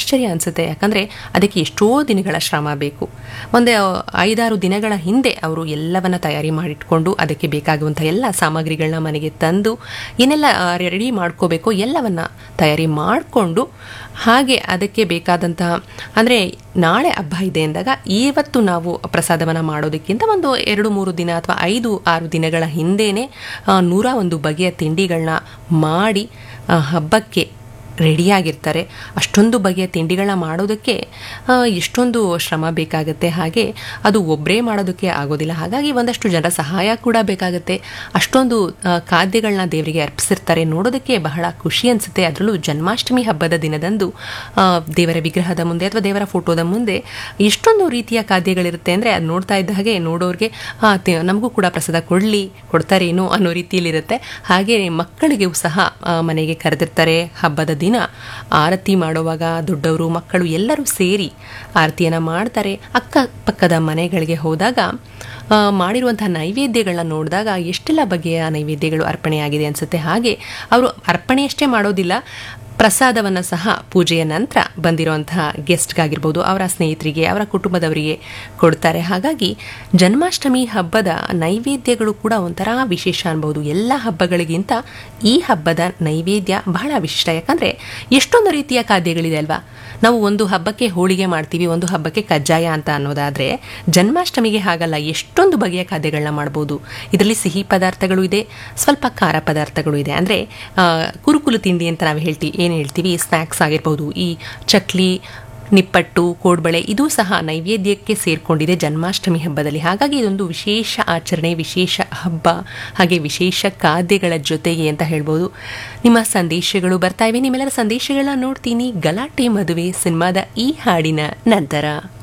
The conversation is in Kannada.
ಆಶ್ಚರ್ಯ ಅನಿಸುತ್ತೆ ಯಾಕಂದರೆ ಅದಕ್ಕೆ ಎಷ್ಟೋ ದಿನಗಳ ಶ್ರಮ ಬೇಕು ಒಂದು ಐದಾರು ದಿನಗಳ ಹಿಂದೆ ಅವರು ಎಲ್ಲವನ್ನ ತಯಾರಿ ಮಾಡಿಟ್ಕೊಂಡು ಅದಕ್ಕೆ ಬೇಕಾಗುವಂಥ ಎಲ್ಲ ಸಾಮಗ್ರಿಗಳನ್ನ ಮನೆಗೆ ತಂದು ಏನೆಲ್ಲ ರೆಡಿ ಮಾಡ್ಕೋಬೇಕೋ ಎಲ್ಲವನ್ನ ತಯಾರಿ ಮಾಡಿಕೊಂಡು ಹಾಗೆ ಅದಕ್ಕೆ ಬೇಕಾದಂತಹ ಅಂದರೆ ನಾಳೆ ಹಬ್ಬ ಇದೆ ಅಂದಾಗ ಇವತ್ತು ನಾವು ಪ್ರಸಾದವನ್ನು ಮಾಡೋದಕ್ಕಿಂತ ಒಂದು ಎರಡು ಮೂರು ದಿನ ಅಥವಾ ಐದು ಆರು ದಿನಗಳ ಹಿಂದೆಯೇ ನೂರ ಒಂದು ಬಗೆಯ ತಿಂಡಿಗಳನ್ನ ಮಾಡಿ ಆ, ಹಬ್ಬಕ್ಕೆ ರೆಡಿಯಾಗಿರ್ತಾರೆ ಅಷ್ಟೊಂದು ಬಗೆಯ ತಿಂಡಿಗಳನ್ನ ಮಾಡೋದಕ್ಕೆ ಆ, ಎಷ್ಟೊಂದು ಶ್ರಮ ಬೇಕಾಗುತ್ತೆ ಹಾಗೆ ಅದು ಒಬ್ಬರೇ ಮಾಡೋದಕ್ಕೆ ಆಗೋದಿಲ್ಲ ಹಾಗಾಗಿ ಒಂದಷ್ಟು ಜನರ ಸಹಾಯ ಕೂಡ ಬೇಕಾಗುತ್ತೆ ಅಷ್ಟೊಂದು ಆ, ಖಾದ್ಯಗಳನ್ನ ದೇವರಿಗೆ ಅರ್ಪಿಸಿರ್ತಾರೆ ನೋಡೋದಕ್ಕೆ ಬಹಳ ಖುಷಿ ಅನಿಸುತ್ತೆ ಅದರಲ್ಲೂ ಜನ್ಮಾಷ್ಟಮಿ ಹಬ್ಬದ ದಿನದಂದು ಆ, ದೇವರ ವಿಗ್ರಹದ ಮುಂದೆ ಅಥವಾ ದೇವರ ಫೋಟೋದ ಮುಂದೆ ಎಷ್ಟೊಂದು ರೀತಿಯ ಖಾದ್ಯಗಳಿರುತ್ತೆ ಅಂದರೆ ಅದು ನೋಡ್ತಾ ಇದ್ದ ಹಾಗೆ ನೋಡೋರಿಗೆ ಆ, ತಿ- ನಮಗೂ ಕೂಡ ಪ್ರಸಾದ ಕೊಡಲಿ ಕೊಡ್ತಾರೇನೋ ಅನ್ನೋ ರೀತಿಯಲ್ಲಿರುತ್ತೆ ಹಾಗೆ ಮಕ್ಕಳಿಗೂ ಸಹ ಆ, ಮನೆಗೆ ಕರೆದಿರ್ತಾರೆ ಹಬ್ಬದ ದಿನ ಆರತಿ ಮಾಡುವಾಗ ದೊಡ್ಡವರು ಮಕ್ಕಳು ಎಲ್ಲರೂ ಸೇರಿ ಆರತಿಯನ್ನು ಮಾಡ್ತಾರೆ ಅಕ್ಕಪಕ್ಕದ ಮನೆಗಳಿಗೆ ಹೋದಾಗ ಆ, ಮಾಡಿರುವಂತಹ ನೈವೇದ್ಯಗಳನ್ನ ನೋಡಿದಾಗ ಎಷ್ಟೆಲ್ಲ ಬಗೆಯ ನೈವೇದ್ಯಗಳು ಅರ್ಪಣೆಯಾಗಿದೆ ಅನಿಸುತ್ತೆ ಹಾಗೆ ಅವರು ಅರ್ಪಣೆಯಷ್ಟೇ ಮಾಡೋದಿಲ್ಲ ಪ್ರಸಾದವನ್ನು ಸಹ ಪೂಜೆಯ ನಂತರ ಬಂದಿರುವಂತಹ ಗೆಸ್ಟ್ಗಾಗಿರ್ಬೋದು ಅವರ ಸ್ನೇಹಿತರಿಗೆ ಅವರ ಕುಟುಂಬದವರಿಗೆ ಕೊಡ್ತಾರೆ ಹಾಗಾಗಿ ಜನ್ಮಾಷ್ಟಮಿ ಹಬ್ಬದ ನೈವೇದ್ಯಗಳು ಕೂಡ ಒಂಥರ ವಿಶೇಷ ಅನ್ಬೋದು ಎಲ್ಲ ಹಬ್ಬಗಳಿಗಿಂತ ಈ ಹಬ್ಬದ ನೈವೇದ್ಯ ಬಹಳ ವಿಶಿಷ್ಟ ಯಾಕಂದರೆ ಎಷ್ಟೊಂದು ರೀತಿಯ ಖಾದ್ಯಗಳಿದೆ ಅಲ್ವಾ ನಾವು ಒಂದು ಹಬ್ಬಕ್ಕೆ ಹೋಳಿಗೆ ಮಾಡ್ತೀವಿ ಒಂದು ಹಬ್ಬಕ್ಕೆ ಕಜ್ಜಾಯ ಅಂತ ಅನ್ನೋದಾದರೆ ಜನ್ಮಾಷ್ಟಮಿಗೆ ಹಾಗಲ್ಲ ಎಷ್ಟೊಂದು ಬಗೆಯ ಖಾದ್ಯಗಳನ್ನ ಮಾಡ್ಬೋದು ಇದರಲ್ಲಿ ಸಿಹಿ ಪದಾರ್ಥಗಳು ಇದೆ ಸ್ವಲ್ಪ ಖಾರ ಪದಾರ್ಥಗಳು ಇದೆ ಅಂದರೆ ಕುರುಕುಲು ತಿಂಡಿ ಅಂತ ನಾವು ಹೇಳ್ತೀವಿ ಏನು ಹೇಳ್ತೀವಿ ಸ್ನ್ಯಾಕ್ಸ್ ಆಗಿರ್ಬೋದು ಈ ಚಕ್ಲಿ ನಿಪ್ಪಟ್ಟು ಕೋಡ್ಬಳೆ ಇದು ಸಹ ನೈವೇದ್ಯಕ್ಕೆ ಸೇರಿಕೊಂಡಿದೆ ಜನ್ಮಾಷ್ಟಮಿ ಹಬ್ಬದಲ್ಲಿ ಹಾಗಾಗಿ ಇದೊಂದು ವಿಶೇಷ ಆಚರಣೆ ವಿಶೇಷ ಹಬ್ಬ ಹಾಗೆ ವಿಶೇಷ ಖಾದ್ಯಗಳ ಜೊತೆಗೆ ಅಂತ ಹೇಳ್ಬೋದು ನಿಮ್ಮ ಸಂದೇಶಗಳು ಬರ್ತಾ ಇವೆ ನಿಮ್ಮೆಲ್ಲರ ಸಂದೇಶಗಳನ್ನ ನೋಡ್ತೀನಿ ಗಲಾಟೆ ಮದುವೆ ಸಿನಿಮಾದ ಈ ಹಾಡಿನ ನಂತರ